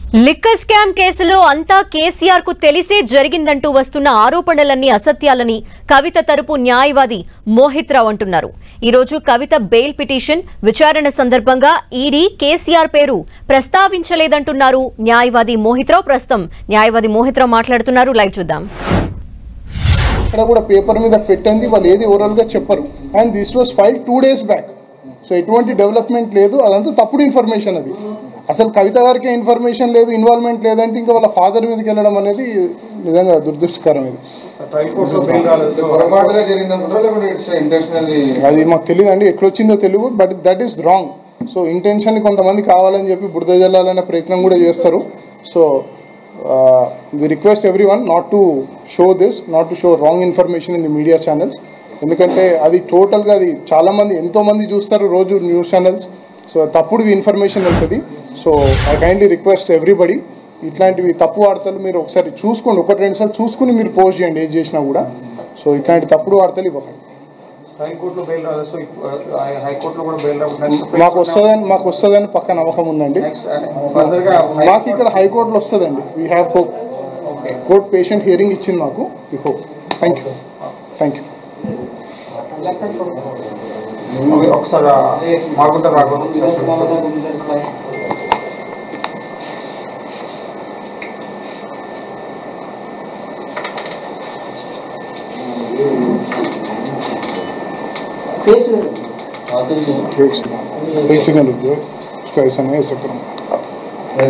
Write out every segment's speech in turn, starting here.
Liquor scam కేసులో అంతా కేసీఆర్ కు తెలిసే జరిగిందంటూ వస్తున్న ఆరోపణలన్నీ అసత్యాలని కవిత తరపు న్యాయవాది మోహిత్ రావు అంటున్నారు ఈ రోజు కవిత బెయిల్ పిటిషన్ విచారణ సందర్భంగా ఈడీ కేసీఆర్ పేరు ప్రస్తావించలేదంటున్నారు న్యాయవాది మోహిత్ రావు ప్రస్తుతం న్యాయవాది మోహిత్ రావు మాట్లాడుతున్నారు లైవ్ చూద్దాం ఇక్కడ కూడా పేపర్ మీద పెట్టింది వాళ్ళు ఏది ఓవరాల్గా చెప్పరు and this was file two days back so ఎటువంటి డెవలప్మెంట్ లేదు అదంతా తప్పుడు ఇన్ఫర్మేషన్ అది అసలు కవిత గారికి ఇన్ఫర్మేషన్ లేదు ఇన్వాల్వ్మెంట్ లేదంటే ఇంకా వాళ్ళ ఫాదర్ మీదకి వెళ్ళడం అనేది నిజంగా దురదృష్టకరం ఇది ట్రయల్ కోర్టులో బెయిల్ రాలేదు పొరపాటుగా జరిగిందనుకుంటారా లేకుంటే ఇట్స్ ఇంటెన్షనల్లీ అది మాకు తెలియదు అండి ఎట్లొచ్చిందో తెలుగు but that is wrong so intention కొంతమంది కావాలని చెప్పి బురద జల్లాలనే ప్రయత్నం కూడా చేస్తారు so we request everyone not to show this not to show wrong information in the media channels ఎందుకంటే అది టోటల్గా అది చాలామంది ఎంతోమంది చూస్తారు రోజు న్యూస్ ఛానల్స్ సో తప్పుడు ఇన్ఫర్మేషన్ ఉంటుంది so I kindly request everybody ఇట్లాంటివి తప్పు వార్తలు మీరు ఒకసారి చూసుకోండి ఒకటి రెండు సార్లు చూసుకుని మీరు పోస్ట్ చేయండి ఏది చేసినా కూడా సో ఇట్లాంటి తప్పుడు వార్తలు ఇవ్వకండి ట్రయల్ కోర్టులో బెయిల్ రాలేదు సో హైకోర్టులో కూడా బెయిల్ రాలేదు మాకు వస్తుందని మాకు వస్తుందని పక్క నమ్మకం ఉందండి నెక్స్ట్ ఫర్దర్ గా మాకు ఇక్కడ హైకోర్టులో వస్తుందండి we have hope court patient hearing ఇచ్చింది మాకు we hope thank you thank you okay, ఒకసారి మాకుంటే రాకుండా ఒకసారి చూడండి. एक सेकंड एक सेकंड रुक जाओ इसको ऐसा नहीं ऐसा करो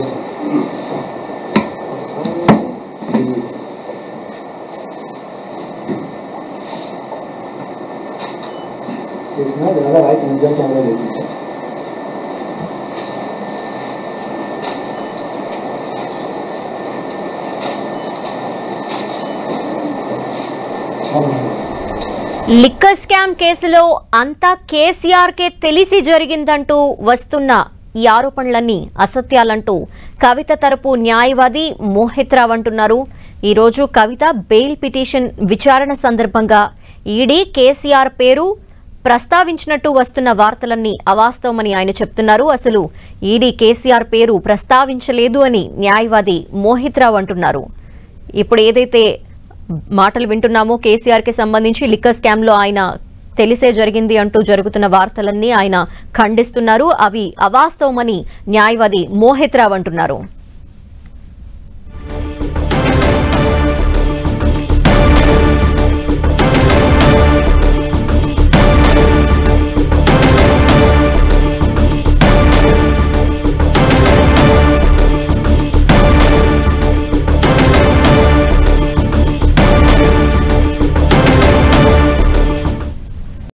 లిక్కర్ స్కామ్ కేసులో అంతా కేసీఆర్ కే తెలిసి జరిగిందంటూ వస్తున్న ఈ ఆరోపణలన్నీ అసత్యాలంటూ కవిత తరపు న్యాయవాది మోహిత్ రావు అంటున్నారు ఈరోజు కవిత బెయిల్ పిటిషన్ విచారణ సందర్భంగా ఈడీ కేసీఆర్ పేరు ప్రస్తావించినట్టు వస్తున్న వార్తలన్నీ అవాస్తవమని ఆయన చెప్తున్నారు అసలు ఈడీ కేసీఆర్ పేరు ప్రస్తావించలేదు అని న్యాయవాది మోహిత్ రావు అంటున్నారు ఇప్పుడు ఏదైతే మాటలు వింటున్నామో కేసీఆర్ కి సంబంధించి లిక్కర్ స్కామ్ లో ఆయన తెలిసే జరిగింది అంటూ జరుగుతున్న వార్తలన్నీ ఆయన ఖండిస్తున్నారు అవి అవాస్తవమని న్యాయవాది మోహిత్ రావు అంటున్నారు